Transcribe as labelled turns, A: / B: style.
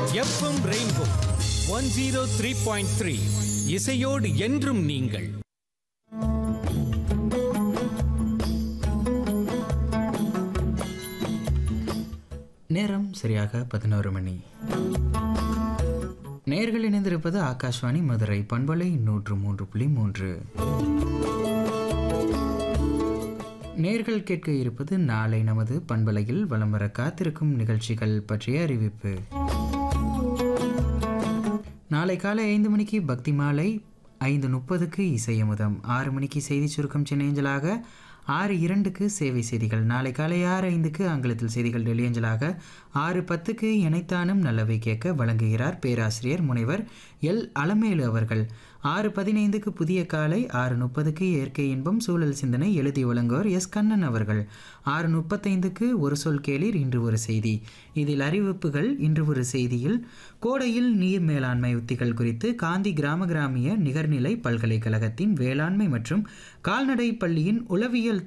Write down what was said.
A: FM Rainbow one zero three point three இசையோடு என்றும் நீங்கள்
B: நேரம் சரியாக பதினோரு மணி நேர்கள் இணைந்திருப்பது ஆகாஷ்வாணி மதுரை பண்பலை நூற்று மூன்று புள்ளி மூன்று நேர்கள் கேட்க இருப்பது நாளை நமது பண்பலையில் வலம் வர காத்திருக்கும் நிகழ்ச்சிகள் பற்றிய அறிவிப்பு நாளை காலை ஐந்து மணிக்கு பக்தி மாலை ஐந்து முப்பதுக்கு இசையமுதம் ஆறு மணிக்கு செய்தி சுருக்கம் சென்னையஞ்சலாக ஆறு இரண்டுக்கு சேவை செய்திகள் நாளை காலை ஆறு ஐந்துக்கு ஆங்கிலத்தில் செய்திகள் டெலியஞ்சலாக ஆறு பத்துக்கு இணைத்தானும் நல்லவை கேட்க வழங்குகிறார் பேராசிரியர் முனைவர் எல் அலமேலு அவர்கள் ஆறு பதினைந்துக்கு புதிய காலை ஆறு முப்பதுக்கு இயற்கை இன்பம் சூழல் சிந்தனை எழுதி வழங்குவோர் எஸ் கண்ணன் அவர்கள் ஆறு முப்பத்தைந்துக்கு ஒரு சொல் கேளீர் இன்று ஒரு செய்தி இதில் அறிவிப்புகள் இன்று ஒரு செய்தியில் கோடையில் நீர் மேலாண்மை உத்திகள் குறித்து காந்தி கிராம கிராமிய நிகர்நிலை பல்கலைக்கழகத்தின் வேளாண்மை மற்றும் கால்நடை பள்ளியின் உளவியல்